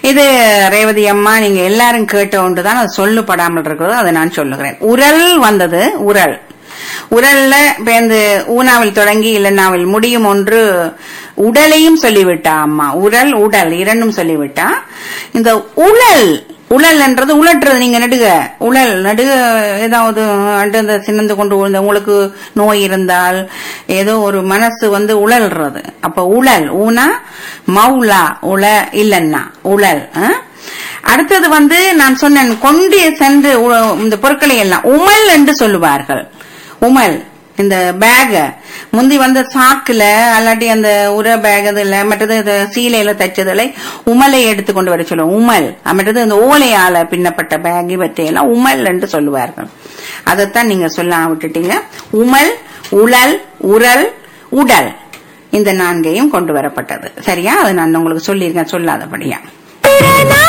இது ரேவதி அம்மா நீங்க எல்லாரும் கேட்ட ஒன்றுதான் அது சொல்லப்படாமல் இருக்கிறது அதை நான் சொல்லுகிறேன் உரல் வந்தது உரல் உரல்ல பேந்து ஊனாவில் தொடங்கி இல்லைனாவில் முடியும் ஒன்று உடலையும் சொல்லிவிட்டா அம்மா உரல் உடல் இரண்டும் சொல்லிவிட்டா இந்த உழல் உழல் என்றது உழற்றுறது நீங்க நடுக உழல் நடுக ஏதாவது அண்டு அந்த சின்னந்து கொண்டு விழுந்த உங்களுக்கு நோய் இருந்தால் ஏதோ ஒரு மனசு வந்து உழல்றது அப்ப உழல் ஊனா மௌலா உள இல்லன்னா உழல் ஆ? அடுத்தது வந்து நான் சொன்னேன் கொண்டு சென்று உ- இந்த பொருட்களை எல்லாம் உமல் என்று சொல்லுவார்கள் உமல் இந்த பேக முந்தி வந்த சாக்குல அல்லாட்டி அந்த உர பேக் இதுல மற்றது இது சீலையில தைச்சதுல உமலை எடுத்து கொண்டு வர சொல்லுவோம் உமல் மற்றது இந்த ஓலையால பின்னப்பட்ட பேக் இவற்றையெல்லாம் உமல் என்று சொல்லுவார்கள் அதைத்தான் நீங்க சொல்ல விட்டுட்டீங்க உமல் உழல் உரல் உடல் இந்த நான்கையும் கொண்டு வரப்பட்டது சரியா அது நான் உங்களுக்கு சொல்லியிருக்கேன் சொல்லாதபடியா